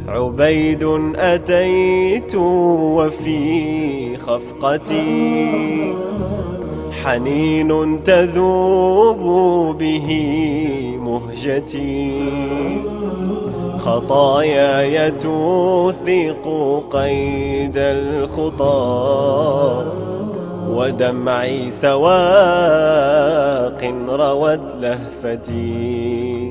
عبيد أتيت وفي خفقتي حنين تذوب به مهجتي خطاياي توثق قيد الخطى ودمعي سواق روت لهفتي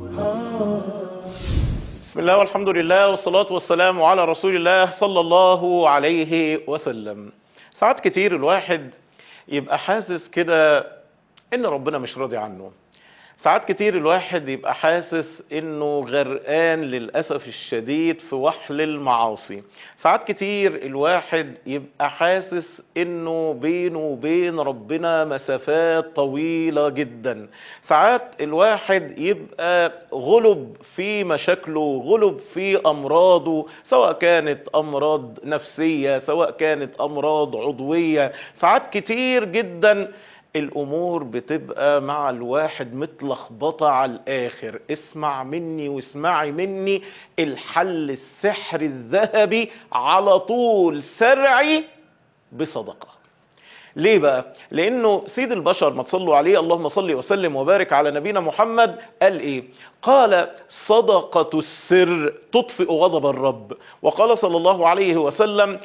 بسم الله والحمد لله والصلاة والسلام على رسول الله صلى الله عليه وسلم ساعات كتير الواحد يبقى حاسس كده ان ربنا مش راضي عنه ساعات كتير الواحد يبقى حاسس انه غرقان للأسف الشديد في وحل المعاصي ساعات كتير الواحد يبقى حاسس انه بينه وبين ربنا مسافات طويلة جدا ساعات الواحد يبقى غلب في مشاكله غلب في امراضه سواء كانت امراض نفسية سواء كانت امراض عضوية ساعات كتير جدا الامور بتبقى مع الواحد متلخبطه على الاخر اسمع مني واسمعي مني الحل السحر الذهبي على طول سرعي بصدقه ليه بقى لانه سيد البشر ما تصلوا عليه اللهم صل وسلم وبارك على نبينا محمد قال ايه قال صدقه السر تطفئ غضب الرب وقال صلى الله عليه وسلم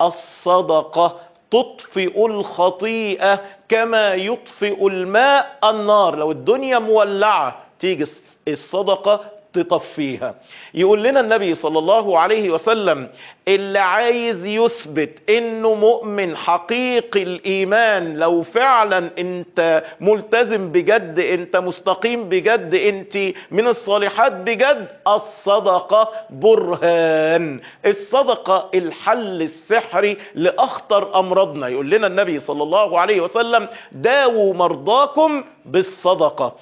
الصدقه تطفئ الخطيئة كما يطفئ الماء النار لو الدنيا مولعة تيجي الصدقة تطفيها يقول لنا النبي صلى الله عليه وسلم اللي عايز يثبت انه مؤمن حقيقي الايمان لو فعلا انت ملتزم بجد انت مستقيم بجد انت من الصالحات بجد الصدقة برهان الصدقة الحل السحري لاخطر امراضنا يقول لنا النبي صلى الله عليه وسلم داووا مرضاكم بالصدقة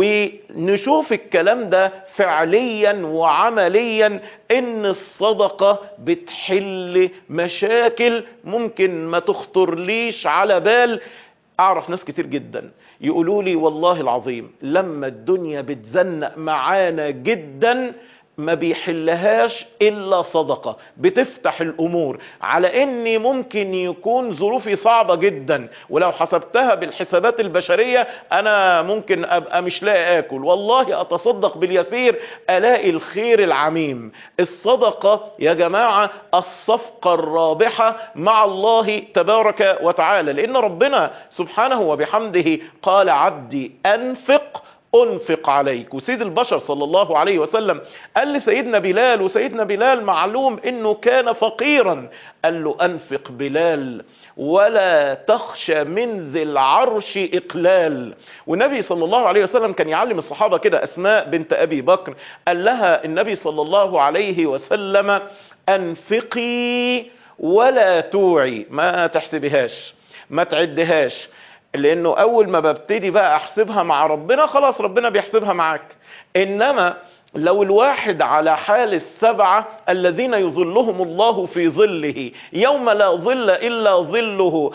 ونشوف الكلام ده فعليا وعمليا ان الصدقة بتحل مشاكل ممكن ما تخطر ليش على بال اعرف ناس كتير جدا يقولوا لي والله العظيم لما الدنيا بتزنق معانا جدا ما بيحلهاش الا صدقة بتفتح الامور على اني ممكن يكون ظروفي صعبة جدا ولو حسبتها بالحسابات البشرية انا ممكن ابقى مش لاقي اكل والله اتصدق باليسير الاقي الخير العميم الصدقة يا جماعة الصفقة الرابحة مع الله تبارك وتعالى لان ربنا سبحانه وبحمده قال عبدي انفق انفق عليك وسيد البشر صلى الله عليه وسلم قال لسيدنا بلال وسيدنا بلال معلوم انه كان فقيرا قال له انفق بلال ولا تخشى من ذي العرش اقلال والنبي صلى الله عليه وسلم كان يعلم الصحابة كده اسماء بنت ابي بكر قال لها النبي صلى الله عليه وسلم انفقي ولا توعي ما تحسبهاش ما تعدهاش لانه اول ما ببتدي بقى احسبها مع ربنا خلاص ربنا بيحسبها معاك انما لو الواحد على حال السبعة الذين يظلهم الله في ظله يوم لا ظل إلا ظله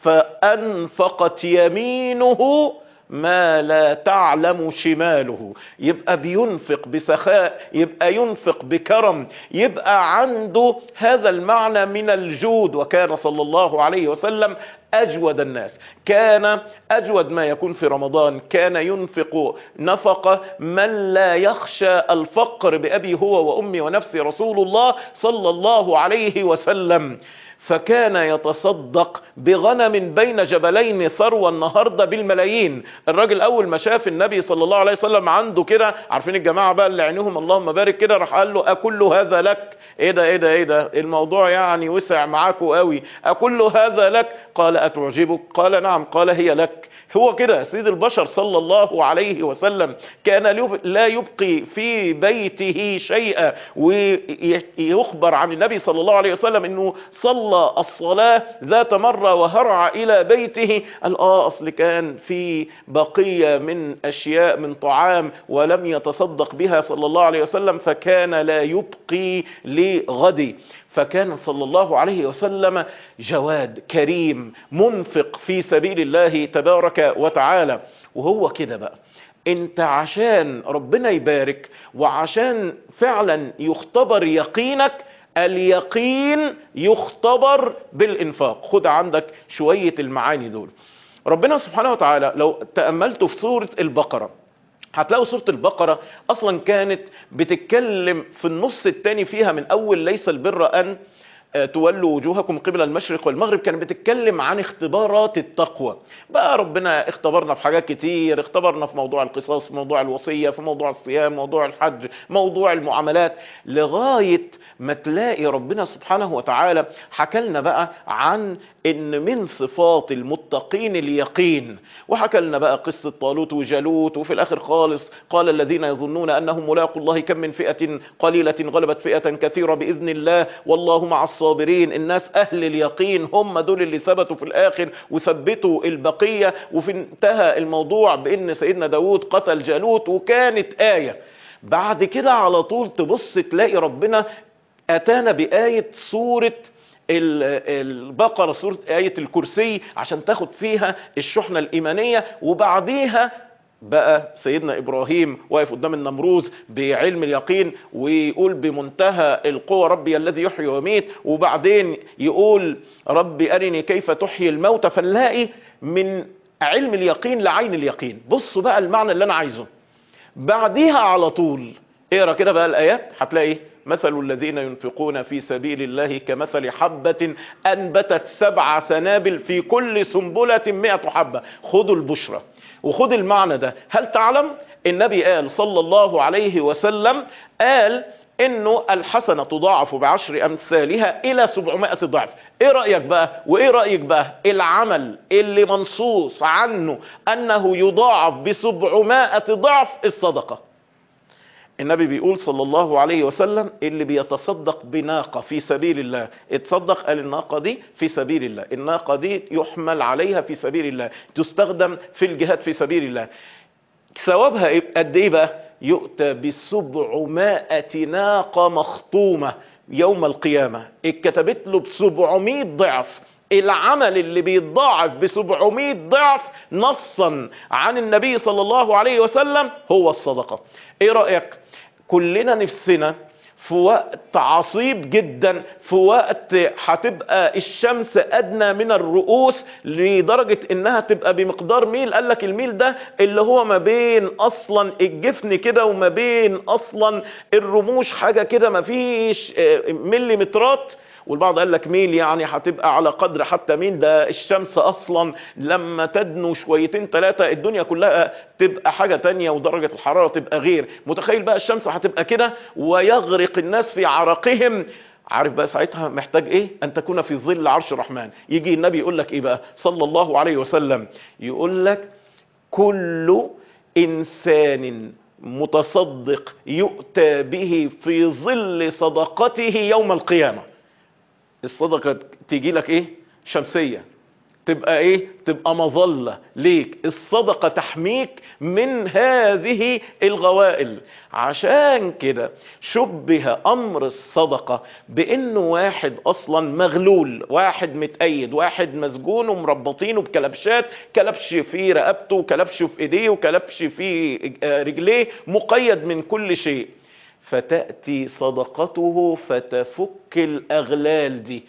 فأنفقت يمينه ما لا تعلم شماله يبقى بينفق بسخاء يبقى ينفق بكرم يبقى عنده هذا المعنى من الجود وكان صلى الله عليه وسلم أجود الناس كان أجود ما يكون في رمضان كان ينفق نفقة من لا يخشى الفقر بأبي هو وأمي ونفسي رسول الله صلى الله عليه وسلم فكان يتصدق بغنم بين جبلين ثروة النهاردة بالملايين الراجل اول ما شاف النبي صلى الله عليه وسلم عنده كده عارفين الجماعة بقى اللي عينيهم اللهم بارك كده راح قال له اكل هذا لك ايه ده ايه ده ايه ده الموضوع يعني وسع معاكوا قوي اكل هذا لك قال اتعجبك قال نعم قال هي لك هو كده سيد البشر صلى الله عليه وسلم كان لا يبقي في بيته شيئا ويخبر عن النبي صلى الله عليه وسلم انه صلى الصلاة ذات مرة وهرع الى بيته قال اه اصل كان في بقية من اشياء من طعام ولم يتصدق بها صلى الله عليه وسلم فكان لا يبقي لغدي فكان صلى الله عليه وسلم جواد كريم منفق في سبيل الله تبارك وتعالى وهو كده بقى انت عشان ربنا يبارك وعشان فعلا يختبر يقينك اليقين يختبر بالانفاق خد عندك شوية المعاني دول ربنا سبحانه وتعالى لو تأملتوا في سورة البقرة هتلاقوا سورة البقرة أصلا كانت بتتكلم في النص الثاني فيها من أول ليس البر أن آه، تولوا وجوهكم قبل المشرق والمغرب كانت بتتكلم عن اختبارات التقوى بقى ربنا اختبرنا في حاجات كتير اختبرنا في موضوع القصاص في موضوع الوصية في موضوع الصيام موضوع الحج موضوع المعاملات لغاية ما تلاقي ربنا سبحانه وتعالى حكى لنا بقى عن ان من صفات المتقين اليقين وحكى لنا بقى قصة طالوت وجالوت وفي الاخر خالص قال الذين يظنون انهم ملاقوا الله كم من فئة قليلة غلبت فئة كثيرة باذن الله والله مع الصابرين الناس اهل اليقين هم دول اللي ثبتوا في الاخر وثبتوا البقية وفي انتهى الموضوع بان سيدنا داود قتل جالوت وكانت آية بعد كده على طول تبص تلاقي ربنا اتانا بآية سورة ال- البقرة سورة آية الكرسي عشان تاخد فيها الشحنة الإيمانية وبعديها بقى سيدنا إبراهيم واقف قدام النمروز بعلم اليقين ويقول بمنتهى القوة ربي الذي يحيي ويميت وبعدين يقول ربي أرني كيف تحيي الموتى فنلاقي من علم اليقين لعين اليقين بصوا بقى المعنى اللي أنا عايزه بعديها على طول اقرا كده بقى الايات هتلاقي مثل الذين ينفقون في سبيل الله كمثل حبة أنبتت سبع سنابل في كل سنبلة مئة حبة خدوا البشرة وخد المعنى ده هل تعلم النبي قال صلى الله عليه وسلم قال انه الحسنة تضاعف بعشر امثالها الى 700 ضعف ايه رأيك بقى وايه رأيك بقى العمل اللي منصوص عنه انه يضاعف ب 700 ضعف الصدقة النبي بيقول صلى الله عليه وسلم اللي بيتصدق بناقة في سبيل الله اتصدق قال الناقة دي في سبيل الله الناقة دي يحمل عليها في سبيل الله تستخدم في الجهاد في سبيل الله ثوابها إيه؟ قد ايه بقى يؤتى بسبعمائة ناقة مخطومة يوم القيامة اتكتبت له بسبعمائة ضعف العمل اللي بيتضاعف بسبعمائة ضعف نصا عن النبي صلى الله عليه وسلم هو الصدقة ايه رأيك كلنا نفسنا في وقت عصيب جدا في وقت هتبقى الشمس ادنى من الرؤوس لدرجة انها تبقى بمقدار ميل قال لك الميل ده اللي هو ما بين اصلا الجفن كده وما بين اصلا الرموش حاجة كده ما فيش آه، مليمترات والبعض قال لك ميل يعني هتبقى على قدر حتى ميل ده الشمس اصلا لما تدنو شويتين ثلاثة الدنيا كلها تبقى حاجة تانية ودرجة الحرارة تبقى غير متخيل بقى الشمس هتبقى كده ويغرق الناس في عرقهم عارف بقى ساعتها محتاج ايه ان تكون في ظل عرش الرحمن يجي النبي يقول لك ايه بقى صلى الله عليه وسلم يقول لك كل انسان متصدق يؤتى به في ظل صدقته يوم القيامه الصدقة تيجي لك ايه شمسية تبقى ايه تبقى مظلة ليك الصدقة تحميك من هذه الغوائل عشان كده شبه امر الصدقة بانه واحد اصلا مغلول واحد متأيد واحد مسجون ومربطينه بكلبشات كلبش في رقبته وكلبش في ايديه وكلبش في رجليه مقيد من كل شيء فتأتي صدقته فتفك الأغلال دي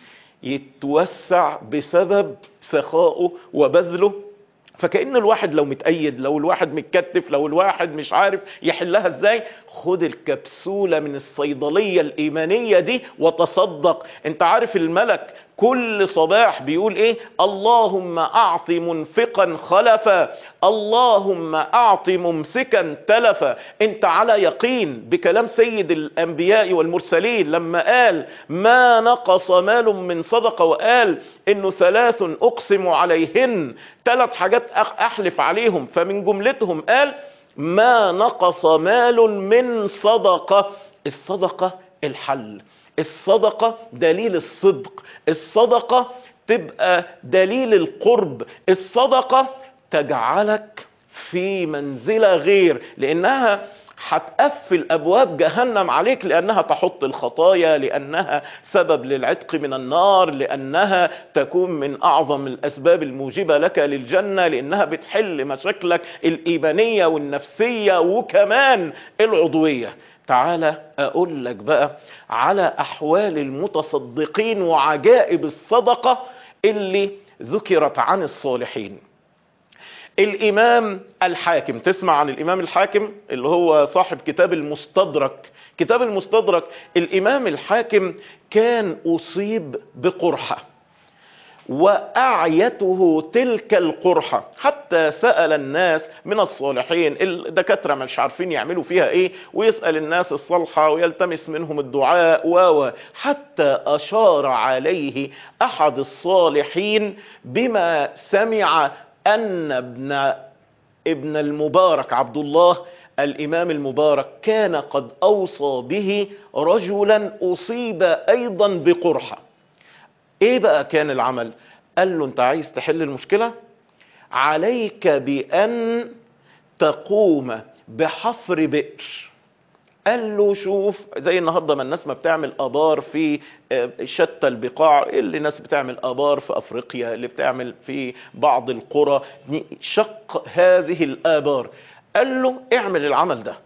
يتوسع بسبب سخائه وبذله فكأن الواحد لو متأيد لو الواحد متكتف لو الواحد مش عارف يحلها ازاي خد الكبسولة من الصيدلية الإيمانية دي وتصدق انت عارف الملك كل صباح بيقول ايه اللهم اعط منفقا خلفا اللهم اعط ممسكا تلفا انت على يقين بكلام سيد الانبياء والمرسلين لما قال ما نقص مال من صدقة وقال انه ثلاث اقسم عليهن ثلاث حاجات أح- احلف عليهم فمن جملتهم قال ما نقص مال من صدقة الصدقة الحل الصدقة دليل الصدق الصدقة تبقى دليل القرب الصدقة تجعلك في منزلة غير لانها هتقفل ابواب جهنم عليك لانها تحط الخطايا لانها سبب للعتق من النار لانها تكون من اعظم الاسباب الموجبه لك للجنه لانها بتحل مشاكلك الايمانيه والنفسيه وكمان العضويه تعالى اقول لك بقى على احوال المتصدقين وعجائب الصدقه اللي ذكرت عن الصالحين الامام الحاكم تسمع عن الامام الحاكم اللي هو صاحب كتاب المستدرك كتاب المستدرك الامام الحاكم كان اصيب بقرحه واعيته تلك القرحه حتى سال الناس من الصالحين الدكاتره مش عارفين يعملوا فيها ايه ويسال الناس الصالحه ويلتمس منهم الدعاء و حتى اشار عليه احد الصالحين بما سمع ان ابن ابن المبارك عبد الله الامام المبارك كان قد اوصى به رجلا اصيب ايضا بقرحه ايه بقى كان العمل قال له انت عايز تحل المشكله عليك بان تقوم بحفر بئر قال له شوف زي النهارده ما الناس ما بتعمل ابار في شتى البقاع اللي الناس بتعمل ابار في افريقيا اللي بتعمل في بعض القرى شق هذه الابار قال له اعمل العمل ده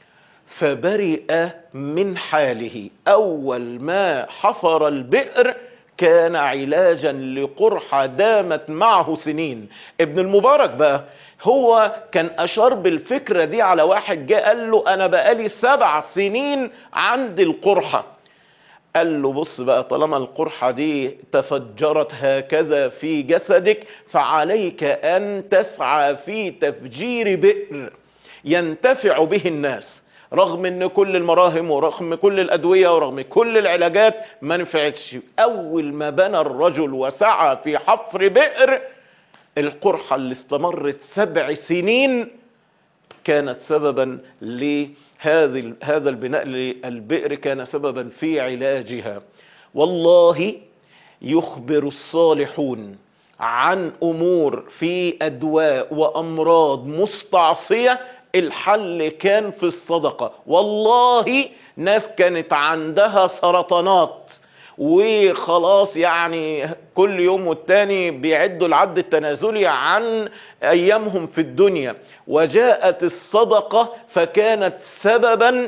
فبرئ من حاله اول ما حفر البئر كان علاجا لقرحة دامت معه سنين ابن المبارك بقى هو كان اشار بالفكرة دي على واحد جاء قال له انا بقالي سبع سنين عندي القرحة قال له بص بقى طالما القرحة دي تفجرت هكذا في جسدك فعليك ان تسعى في تفجير بئر ينتفع به الناس رغم ان كل المراهم ورغم كل الادوية ورغم كل العلاجات ما نفعتش اول ما بنى الرجل وسعى في حفر بئر القرحة اللي استمرت سبع سنين كانت سببا لهذه هذا البناء للبئر كان سببا في علاجها والله يخبر الصالحون عن امور في ادواء وامراض مستعصيه الحل كان في الصدقه والله ناس كانت عندها سرطانات وخلاص يعني كل يوم والتاني بيعدوا العد التنازلي عن ايامهم في الدنيا وجاءت الصدقه فكانت سببا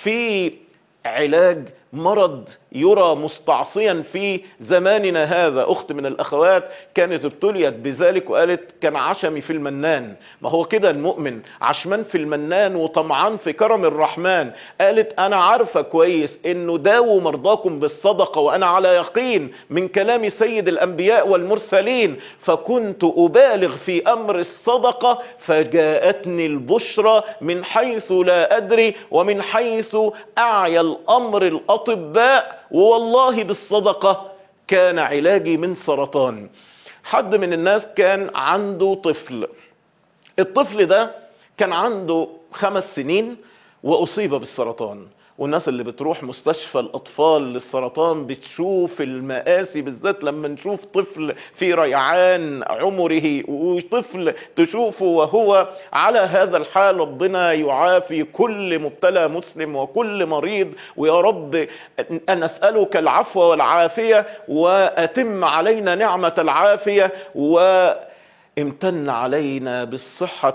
في علاج مرض يرى مستعصيا في زماننا هذا اخت من الاخوات كانت ابتليت بذلك وقالت كان عشمي في المنان ما هو كده المؤمن عشمان في المنان وطمعان في كرم الرحمن قالت انا عارفه كويس انه داووا مرضاكم بالصدقه وانا على يقين من كلام سيد الانبياء والمرسلين فكنت ابالغ في امر الصدقه فجاءتني البشرى من حيث لا ادري ومن حيث اعيا الامر الاطباء والله بالصدقه كان علاجي من سرطان حد من الناس كان عنده طفل الطفل ده كان عنده خمس سنين واصيب بالسرطان والناس اللي بتروح مستشفى الاطفال للسرطان بتشوف المآسي بالذات لما نشوف طفل في ريعان عمره وطفل تشوفه وهو على هذا الحال ربنا يعافي كل مبتلى مسلم وكل مريض ويا رب نسألك العفو والعافية وأتم علينا نعمة العافية و امتن علينا بالصحة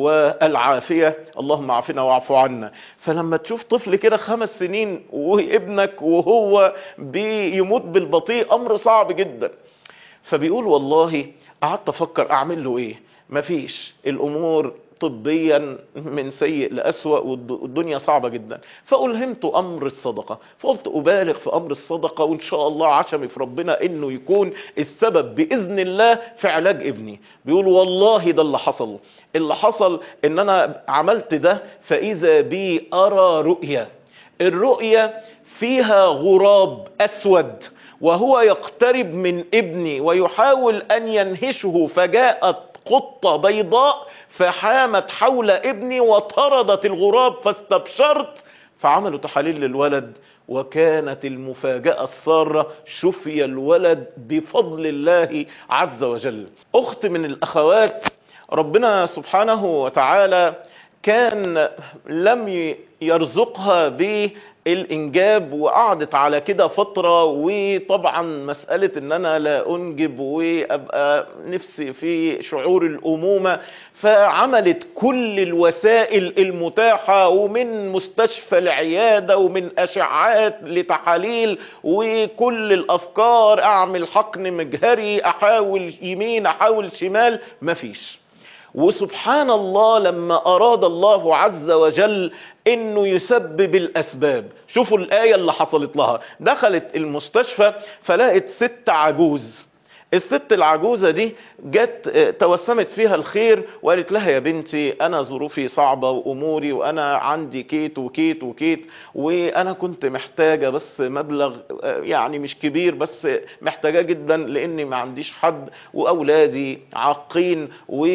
والعافية اللهم عافنا واعف عنا فلما تشوف طفل كده خمس سنين وابنك وهو بيموت بالبطيء امر صعب جدا فبيقول والله قعدت افكر اعمل له ايه مفيش الامور طبيا من سيء لأسوأ والدنيا صعبة جدا فألهمت أمر الصدقة فقلت أبالغ في أمر الصدقة وإن شاء الله عشمي في ربنا إنه يكون السبب بإذن الله في علاج ابني بيقول والله ده اللي حصل اللي حصل إن أنا عملت ده فإذا بي أرى رؤية الرؤية فيها غراب أسود وهو يقترب من ابني ويحاول أن ينهشه فجاءت قطة بيضاء فحامت حول ابني وطردت الغراب فاستبشرت فعملوا تحاليل للولد وكانت المفاجأة السارة شفي الولد بفضل الله عز وجل أخت من الأخوات ربنا سبحانه وتعالى كان لم ي- يرزقها بالإنجاب وقعدت على كده فترة وطبعا مسألة ان انا لا انجب وابقى نفسي في شعور الامومة فعملت كل الوسائل المتاحة ومن مستشفى العيادة ومن اشعات لتحاليل وكل الافكار اعمل حقن مجهري احاول يمين احاول شمال مفيش وسبحان الله لما أراد الله عز وجل انه يسبب الاسباب شوفوا الآية اللي حصلت لها دخلت المستشفى فلقت ست عجوز الست العجوزة دي جت آه، توسمت فيها الخير وقالت لها يا بنتي انا ظروفي صعبة واموري وانا عندي كيت وكيت وكيت وانا كنت محتاجة بس مبلغ آه، يعني مش كبير بس محتاجاه جدا لاني ما عنديش حد واولادي عاقين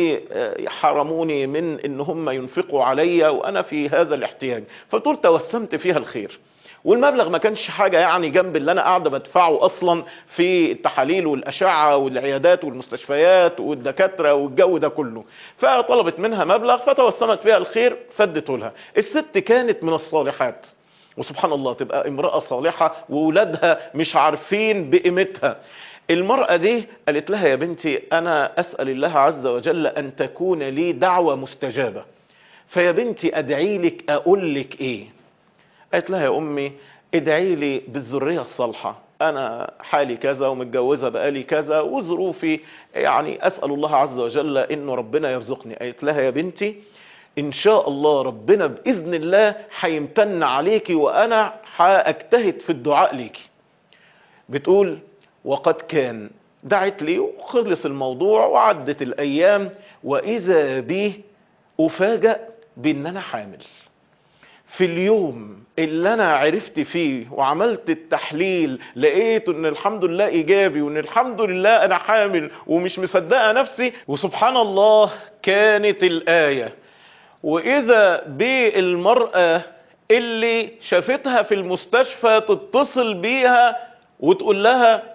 وحرموني من ان هم ينفقوا عليا وانا في هذا الاحتياج فطول توسمت فيها الخير والمبلغ ما كانش حاجة يعني جنب اللي انا قاعدة بدفعه اصلا في التحاليل والاشعة والعيادات والمستشفيات والدكاترة والجو ده كله فطلبت منها مبلغ فتوسمت فيها الخير فدته لها الست كانت من الصالحات وسبحان الله تبقى امرأة صالحة وولادها مش عارفين بقيمتها المرأة دي قالت لها يا بنتي انا اسأل الله عز وجل ان تكون لي دعوة مستجابة فيا بنتي ادعي لك اقول لك ايه قالت لها يا امي ادعي لي بالذريه الصالحه انا حالي كذا ومتجوزه بقالي كذا وظروفي يعني اسال الله عز وجل انه ربنا يرزقني قالت لها يا بنتي ان شاء الله ربنا باذن الله هيمتن عليكي وانا هاجتهد في الدعاء ليكي بتقول وقد كان دعت لي وخلص الموضوع وعدت الايام واذا بي افاجأ بان انا حامل في اليوم اللي انا عرفت فيه وعملت التحليل لقيت ان الحمد لله ايجابي وان الحمد لله انا حامل ومش مصدقه نفسي وسبحان الله كانت الايه واذا بالمراه اللي شافتها في المستشفى تتصل بيها وتقول لها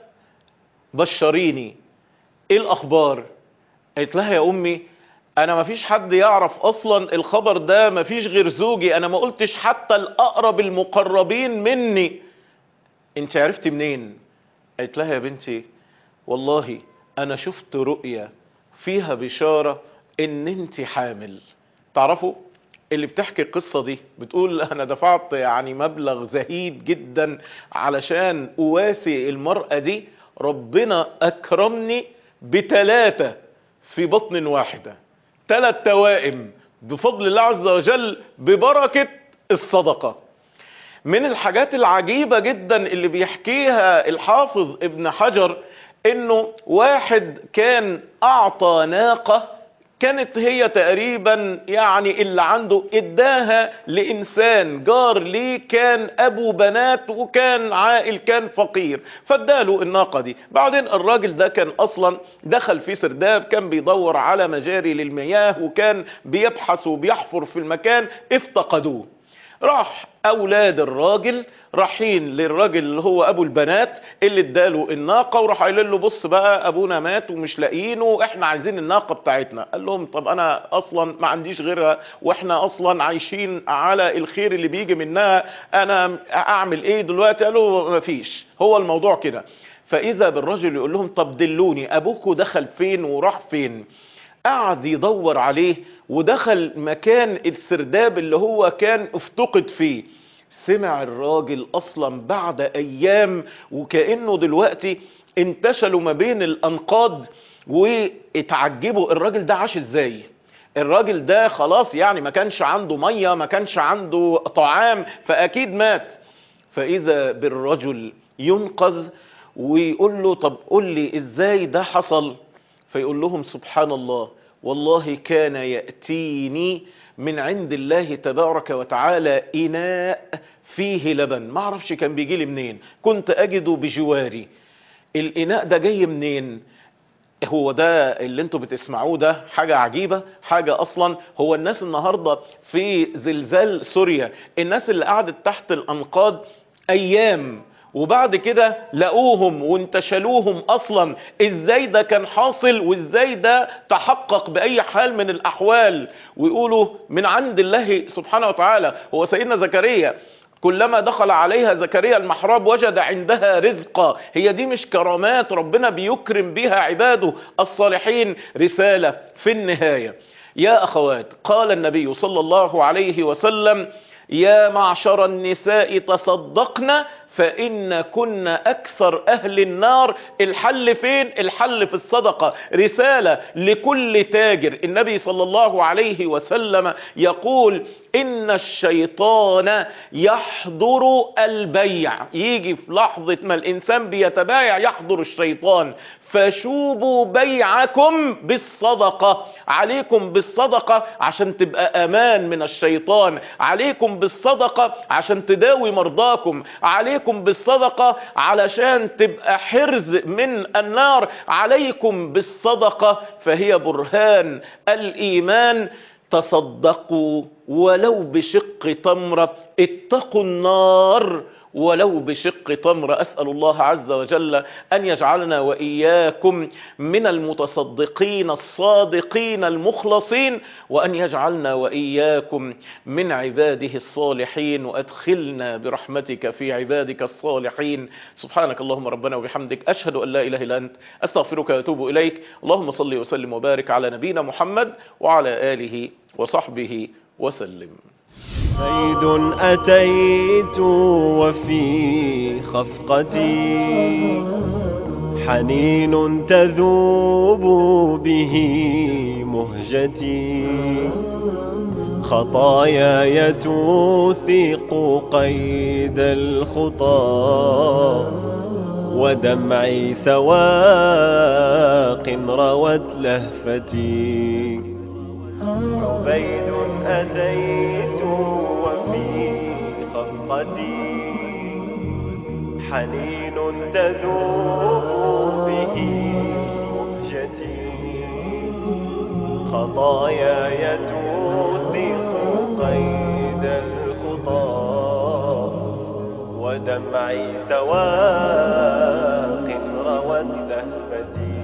بشريني ايه الاخبار قالت لها يا امي انا ما فيش حد يعرف اصلا الخبر ده ما فيش غير زوجي انا ما قلتش حتى الاقرب المقربين مني انت عرفتي منين قالت لها يا بنتي والله انا شفت رؤية فيها بشارة ان انت حامل تعرفوا اللي بتحكي القصة دي بتقول انا دفعت يعني مبلغ زهيد جدا علشان اواسي المرأة دي ربنا اكرمني بتلاتة في بطن واحدة ثلاث توائم بفضل الله عز وجل ببركة الصدقة من الحاجات العجيبة جدا اللي بيحكيها الحافظ ابن حجر انه واحد كان اعطى ناقة كانت هي تقريبا يعني اللي عنده اداها لانسان جار ليه كان ابو بنات وكان عائل كان فقير فاداله الناقة دي بعدين الراجل ده كان اصلا دخل في سرداب كان بيدور على مجاري للمياه وكان بيبحث وبيحفر في المكان افتقدوه راح اولاد الراجل رايحين للراجل اللي هو ابو البنات اللي اداله الناقه وراح قايل له بص بقى ابونا مات ومش لاقيينه احنا عايزين الناقه بتاعتنا قال لهم طب انا اصلا ما عنديش غيرها واحنا اصلا عايشين على الخير اللي بيجي منها انا اعمل ايه دلوقتي قالوا ما فيش هو الموضوع كده فاذا بالرجل يقول لهم طب دلوني ابوكوا دخل فين وراح فين قعد يدور عليه ودخل مكان السرداب اللي هو كان افتقد فيه سمع الراجل اصلا بعد ايام وكأنه دلوقتي انتشلوا ما بين الانقاض واتعجبوا الراجل ده عاش ازاي الراجل ده خلاص يعني ما كانش عنده مية ما كانش عنده طعام فاكيد مات فاذا بالرجل ينقذ ويقول له طب قول لي ازاي ده حصل فيقول لهم سبحان الله والله كان يأتيني من عند الله تبارك وتعالى إناء فيه لبن ما اعرفش كان بيجي لي منين كنت أجده بجواري الإناء ده جاي منين هو ده اللي انتوا بتسمعوه ده حاجة عجيبة حاجة اصلا هو الناس النهاردة في زلزال سوريا الناس اللي قعدت تحت الانقاض ايام وبعد كده لقوهم وانتشلوهم اصلا ازاي ده كان حاصل وازاي ده تحقق باي حال من الاحوال ويقولوا من عند الله سبحانه وتعالى هو سيدنا زكريا كلما دخل عليها زكريا المحراب وجد عندها رزقا هي دي مش كرامات ربنا بيكرم بها عباده الصالحين رسالة في النهاية يا أخوات قال النبي صلى الله عليه وسلم يا معشر النساء تصدقن فإن كنا أكثر أهل النار الحل فين؟ الحل في الصدقة رسالة لكل تاجر النبي صلى الله عليه وسلم يقول إن الشيطان يحضر البيع يجي في لحظة ما الإنسان بيتبايع يحضر الشيطان فشوبوا بيعكم بالصدقة عليكم بالصدقة عشان تبقى امان من الشيطان عليكم بالصدقة عشان تداوي مرضاكم عليكم بالصدقة علشان تبقى حرز من النار عليكم بالصدقة فهي برهان الايمان تصدقوا ولو بشق تمرة اتقوا النار ولو بشق تمر أسأل الله عز وجل أن يجعلنا وإياكم من المتصدقين الصادقين المخلصين وأن يجعلنا وإياكم من عباده الصالحين وأدخلنا برحمتك في عبادك الصالحين سبحانك اللهم ربنا وبحمدك أشهد أن لا إله إلا أنت أستغفرك وأتوب إليك اللهم صل وسلم وبارك على نبينا محمد وعلى آله وصحبه وسلم زيد أتيت وفي خفقتي حنين تذوب به مهجتي خطاياي توثق قيد الخطى ودمعي سواق روت لهفتي عبيد أتيت وفي خفقتي حنين تذوب به مهجتي خطاياي توثق قيد الخطى ودمعي سواق روت لهفتي